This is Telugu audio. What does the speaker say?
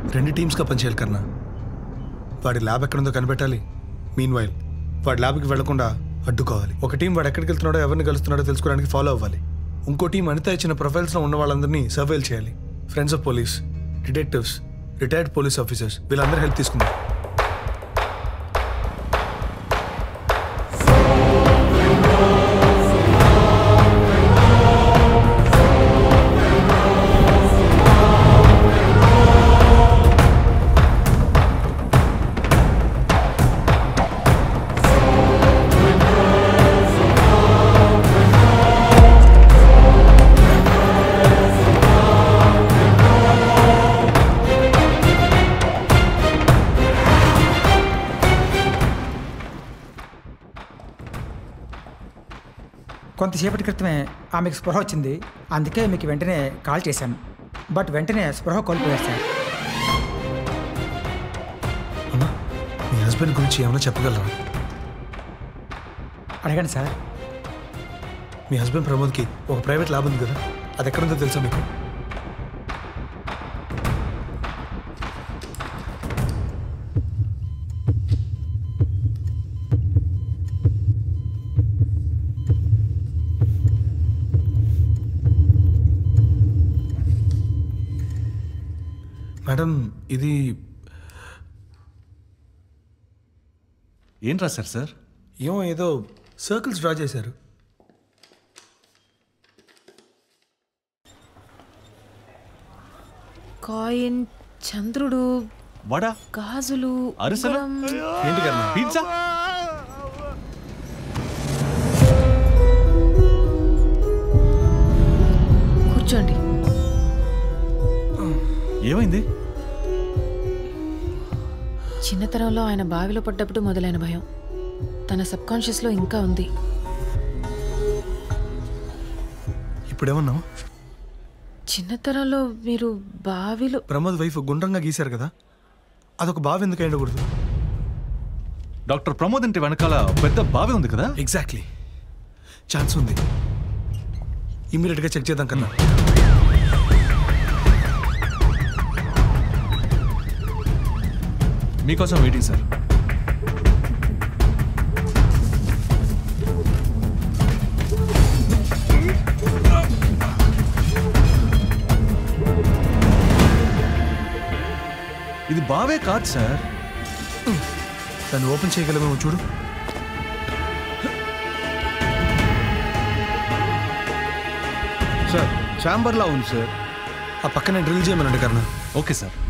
రెండు టీమ్స్గా పనిచేయాలి కన్నా వాడి ల్యాబ్ ఎక్కడుందో కనిపెట్టాలి మీన్ వైల్ వాడి ల్యాబ్కి వెళ్లకుండా అడ్డుకోవాలి ఒక టీం వాడు ఎక్కడికి వెళ్తున్నాడో ఎవరిని కలుస్తున్నాడో తెలుసుకోవడానికి ఫాలో అవ్వాలి ఇంకో టీం అనిత ఇచ్చిన ప్రొఫైల్స్లో ఉన్న వాళ్ళందరినీ సర్వేలు చేయాలి friends of police detectives retired police officers వీళ్ళందరూ హెల్ప్ తీసుకుందాం కొంతసేపటి క్రితమే ఆమెకు స్పృహ వచ్చింది అందుకే మీకు వెంటనే కాల్ చేశాను బట్ వెంటనే స్పృహ కోల్పోయారు సార్ అమ్మా మీ హస్బెండ్ గురించి ఏమైనా చెప్పగలరా అడగండి సార్ మీ హస్బెండ్ ప్రమోద్కి ఒక ప్రైవేట్ ల్యాబ్ ఉంది కదా అది ఎక్కడుందో తెలుసా మీకు మేడం ఇది ఏం రాశారు సార్ ఏమో ఏదో సర్కిల్స్ డ్రా చేశారు కాయిన్ చంద్రుడు వడ గాజులు అరిసెలు ఉంగరం. ఏంటి కన్నా పిజ్జా కూర్చోండి ఏమైంది చిన్నతనంలో ఆయన బావిలో పడ్డప్పుడు మొదలైన భయం తన సబ్ కాన్షియస్లో ఇంకా ఉంది ఇప్పుడేమన్నావు చిన్నతనంలో మీరు బావిలో ప్రమోద్ వైఫ్ గుండ్రంగా గీశారు కదా అదొక బావి ఎందుకు ఉండకూడదు డాక్టర్ ప్రమోద్ ఇంటి వెనకాల పెద్ద బావి ఉంది కదా ఎగ్జాక్ట్లీ ఛాన్స్ ఉంది ఇమీడియట్గా చెక్ చేద్దాం కన్నా మీకోసం వెయిటింగ్ సార్ ఇది బావే కాదు సార్ దాన్ని ఓపెన్ చేయగలమేమో చూడు సార్ ఛాంబర్లా ఉంది సార్ ఆ పక్కనే డ్రిల్ చేయమనండి కన్నా ఓకే సార్